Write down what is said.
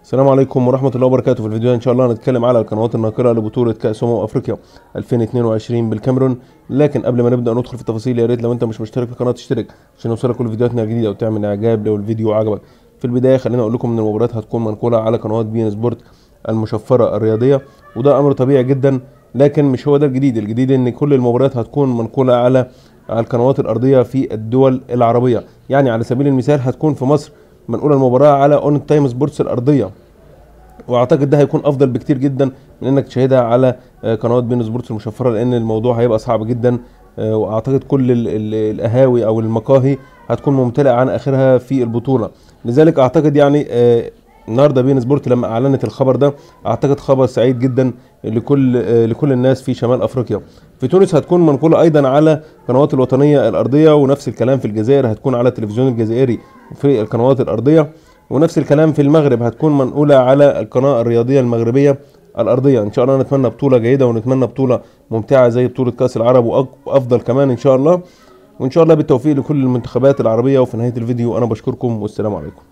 السلام عليكم ورحمة الله وبركاته في الفيديو ده ان شاء الله هنتكلم على القنوات الناقلة لبطولة كأس أمم أفريقيا 2022 بالكاميرون لكن قبل ما نبدأ ندخل في التفاصيل يا ريت لو انت مش مشترك في القناة تشترك عشان يوصلك كل فيديوهاتنا الجديدة وتعمل اعجاب لو الفيديو عجبك في البداية خلينا اقول لكم ان المباريات هتكون منقولة على قنوات بي ان سبورت المشفرة الرياضية وده امر طبيعي جدا لكن مش هو ده الجديد الجديد ان كل المباريات هتكون منقولة على على القنوات الارضية في الدول العربية يعني على سبيل المثال هتكون في مصر منقولة المباراة على اون تايم سبورتس الارضية واعتقد ده هيكون افضل بكتير جدا من انك تشاهدها على آه، قنوات بين سبورتس المشفره لان الموضوع هيبقى صعب جدا آه، واعتقد كل ال- ال- القهاوي او المقاهي هتكون ممتلئه عن اخرها في البطوله لذلك اعتقد يعني آه، النهارده بين سبورت لما اعلنت الخبر ده اعتقد خبر سعيد جدا لكل آه، لكل الناس في شمال افريقيا في تونس هتكون منقوله ايضا على قنوات الوطنيه الارضيه ونفس الكلام في الجزائر هتكون على التلفزيون الجزائري في القنوات الارضيه ونفس الكلام في المغرب هتكون منقولة على القناة الرياضية المغربية الأرضية إن شاء الله نتمنى بطولة جيدة ونتمنى بطولة ممتعة زي بطولة كأس العرب وأك- وأفضل كمان إن شاء الله وإن شاء الله بالتوفيق لكل المنتخبات العربية وفي نهاية الفيديو أنا بشكركم والسلام عليكم